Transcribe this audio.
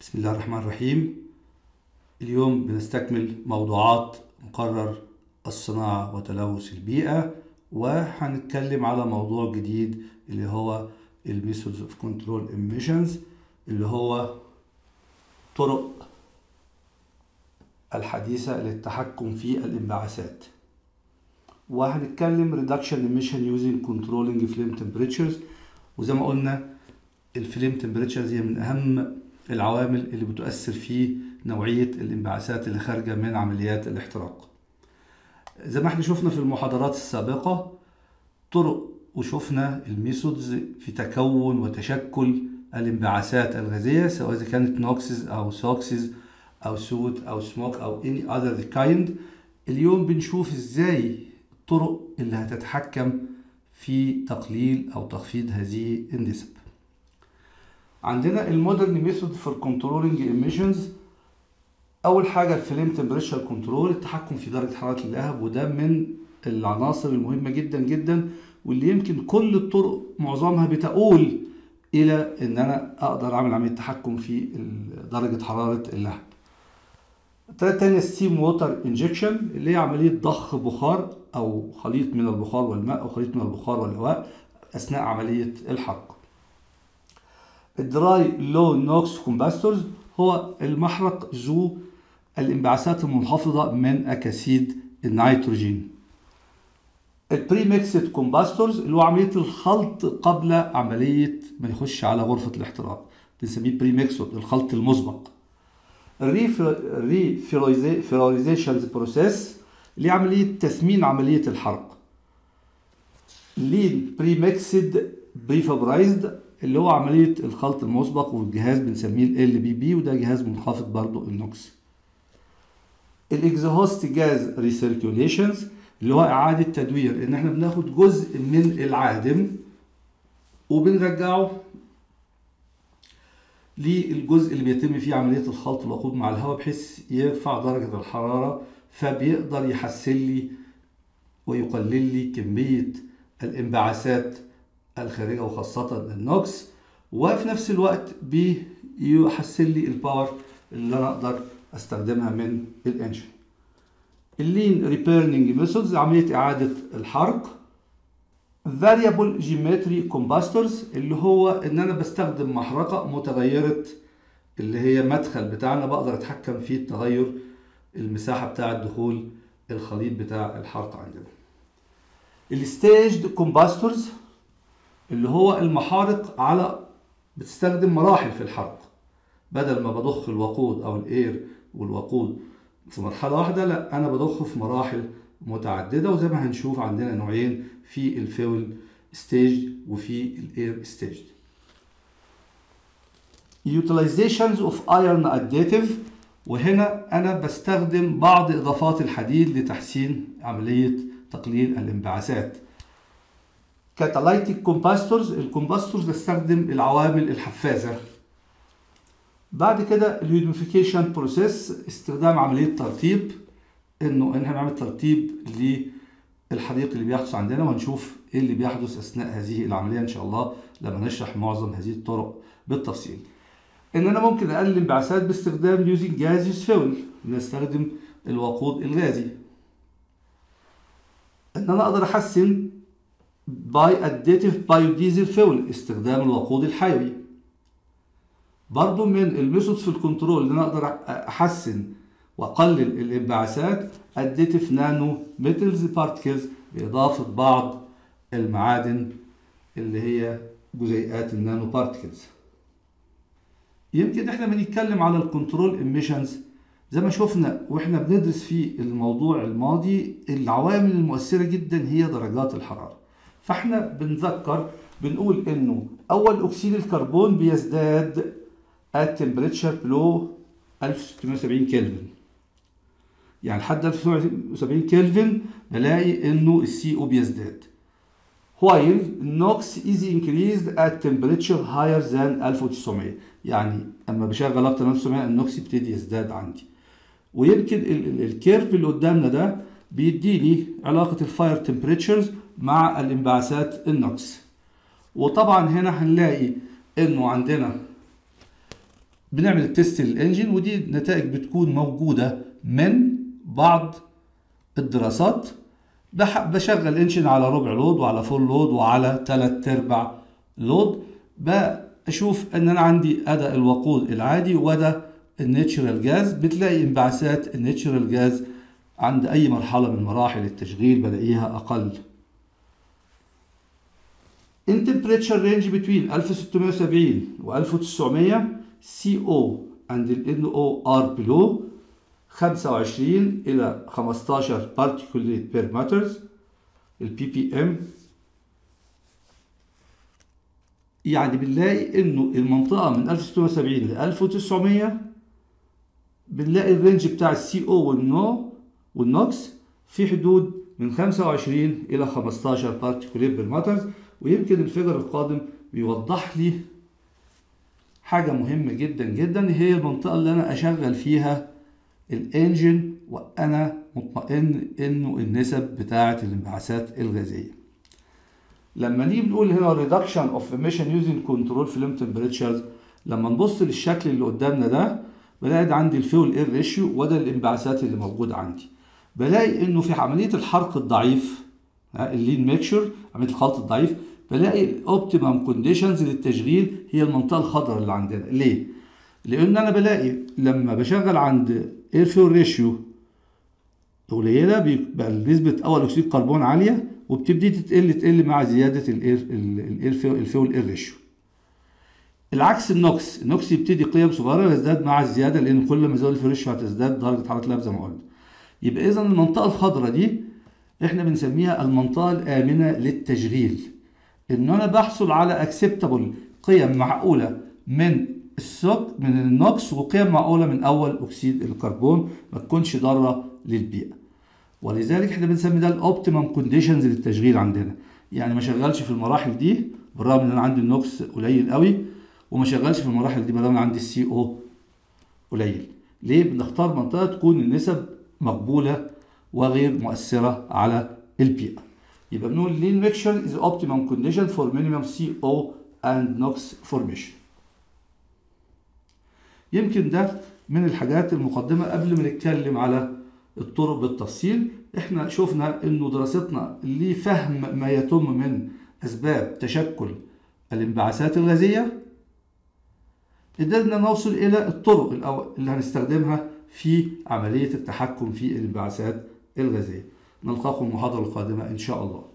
بسم الله الرحمن الرحيم اليوم بنستكمل موضوعات مقرر الصناعة وتلوث البيئة وهنتكلم على موضوع جديد اللي هو الميثودز اوف كنترول emissions اللي هو طرق الحديثة للتحكم في الانبعاثات وهنتكلم reduction emission using controlling flame temperatures وزي ما قلنا الفليم temperatures هي من أهم العوامل اللي بتؤثر في نوعية الانبعاثات اللي خارجة من عمليات الاحتراق زي ما احنا شفنا في المحاضرات السابقة طرق وشفنا الميثودز في تكون وتشكل الانبعاثات الغازية سواء إذا كانت نوكسز أو سوكسز أو سود أو سموك أو any other kind اليوم بنشوف ازاي الطرق اللي هتتحكم في تقليل أو تخفيض هذه النسب عندنا المودرن ميثود فور كنترولينج emissions اول حاجه الفليم تمبريتشر كنترول التحكم في درجه حراره اللهب وده من العناصر المهمه جدا جدا واللي يمكن كل الطرق معظمها بتقول الى ان انا اقدر اعمل عمليه تحكم في درجه حراره اللهب الطريقه الثانيه ستيم ووتر انجكشن اللي هي عمليه ضخ بخار او خليط من البخار والماء او خليط من البخار والهواء اثناء عمليه الحرق الدراي لو نوكس كومباستورز هو المحرق ذو الانبعاثات المنخفضة من أكاسيد النيتروجين البري ميكسد كومباستورز اللي هو عملية الخلط قبل عملية ما يخش على غرفة الاحتراق بنسميه بري ميكسد الخلط المسبق الريفيرايزيشنز بروسيس اللي هي عملية تثمين عملية الحرق لين بري ميكسد بريفابرايزد اللي هو عملية الخلط المسبق والجهاز بنسميه ال بي بي وده جهاز منخفض برضو النوكس الاكزهوست جاز ريسيركيوليشنز اللي هو اعادة تدوير ان احنا بناخد جزء من العادم وبنرجعه للجزء اللي بيتم فيه عملية الخلط الوقود مع الهواء بحيث يرفع درجة الحرارة فبيقدر يحسن لي ويقلل لي كمية الانبعاثات الخارجة وخاصة النوكس وفي نفس الوقت بيحسن لي الباور اللي انا اقدر استخدمها من الانجن اللين ريبيرنينج ميثودز عملية اعادة الحرق variable geometry combustors اللي هو ان انا بستخدم محرقة متغيرة اللي هي مدخل بتاعنا بقدر اتحكم في التغير المساحة بتاعة دخول الخليط بتاع الحرق عندنا الستaged combustors اللي هو المحارق على بتستخدم مراحل في الحرق بدل ما بضخ الوقود او الاير والوقود في مرحله واحده لا انا بضخ في مراحل متعدده وزي ما هنشوف عندنا نوعين في الفيول ستيج وفي الاير ستيج utilizations of iron additive وهنا انا بستخدم بعض اضافات الحديد لتحسين عمليه تقليل الانبعاثات كاتالايتيك كومباستورز الكومباستورز بستخدم العوامل الحفازه بعد كده الهيوميفيكيشن بروسيس استخدام عمليه ترطيب انه ان احنا نعمل ترطيب للحريق اللي بيحدث عندنا وهنشوف ايه اللي بيحدث اثناء هذه العمليه ان شاء الله لما نشرح معظم هذه الطرق بالتفصيل ان انا ممكن اقلل الانبعاثات باستخدام يوزنج جازيوس فيول نستخدم الوقود الغازي ان انا اقدر احسن باي اديتيف بايوديزل فيول استخدام الوقود الحيوي برضو من الميثودز في الكنترول اللي انا اقدر احسن واقلل الانبعاثات اديتيف نانو ميتلز بارتكلز باضافه بعض المعادن اللي هي جزيئات النانو بارتكلز يمكن احنا بنتكلم على الكنترول ايميشنز زي ما شفنا واحنا بندرس في الموضوع الماضي العوامل المؤثره جدا هي درجات الحراره فاحنا بنذكر بنقول انه اول اكسيد الكربون بيزداد at temperature below 1670 كلفن يعني لحد 1670 كلفن بلاقي انه السي او بيزداد while NOx is increased at temperature higher than 1900 يعني اما بشغل اكتر من 1900 النوكس يبتدي يزداد عندي ويمكن الكيرف اللي قدامنا ده بيديني علاقة الفاير تمبريتشرز مع الانبعاثات النوكس وطبعا هنا هنلاقي انه عندنا بنعمل التست للانجن ودي نتائج بتكون موجودة من بعض الدراسات بح- بشغل الانجن على ربع لود وعلى فول لود وعلى تلات ارباع لود بشوف ان انا عندي اداء الوقود العادي وده الناتشرال جاز بتلاقي انبعاثات الناتشرال جاز عند اي مرحله من مراحل التشغيل بلاقيها اقل in temperature range between 1670 و 1900 CO and ال NO are below 25 إلى 15 particulate per meters ال ppm يعني بنلاقي انه المنطقة من 1670 ل 1900 بنلاقي الرينج بتاع السي او والنو والنوكس في حدود من 25 الى 15 بارتيكوليت بالماترز ويمكن الفيجر القادم بيوضح لي حاجة مهمة جدا جدا هي المنطقة اللي أنا أشغل فيها الانجن وأنا مطمئن إنه النسب بتاعة الانبعاثات الغازية. لما نيجي بنقول هنا reduction of emission using control flame temperatures لما نبص للشكل اللي قدامنا ده بلاقي ده عندي الفيول اير ريشيو وده الانبعاثات اللي موجودة عندي. بلاقي إنه في عملية الحرق الضعيف اللين ميكشر عملية الخلط الضعيف بلاقي الاوبتيمم كونديشنز للتشغيل هي المنطقه الخضراء اللي عندنا ليه لان انا بلاقي لما بشغل عند اير فيول ريشيو قليله بيبقى نسبه اول اكسيد الكربون عاليه وبتبتدي تقل تقل مع زياده الاير الاير الفيول اير ريشيو العكس النوكس النوكس يبتدي قيم صغيره يزداد مع الزياده لان كل ما زود الفيول ريشيو هتزداد درجه حراره اللهب زي ما قلنا يبقى اذا المنطقه الخضراء دي احنا بنسميها المنطقه الامنه للتشغيل ان انا بحصل على اكسبتابل قيم معقوله من السوك من النوكس وقيم معقوله من اول اكسيد الكربون ما تكونش ضاره للبيئه ولذلك احنا بنسمي ده الاوبتيمم كونديشنز للتشغيل عندنا يعني ما شغلش في المراحل دي بالرغم ان انا عندي النوكس قليل قوي وما شغلش في المراحل دي بالرغم ان عندي السي او قليل ليه بنختار منطقه تكون النسب مقبوله وغير مؤثره على البيئه يبقى بنقول lean mixture is optimum condition for minimum CO and NOx formation. يمكن ده من الحاجات المقدمة قبل ما نتكلم على الطرق بالتفصيل احنا شفنا انه دراستنا لفهم ما يتم من اسباب تشكل الانبعاثات الغازية قدرنا نوصل الى الطرق اللي هنستخدمها في عملية التحكم في الانبعاثات الغازية نلقاكم المحاضرة القادمة إن شاء الله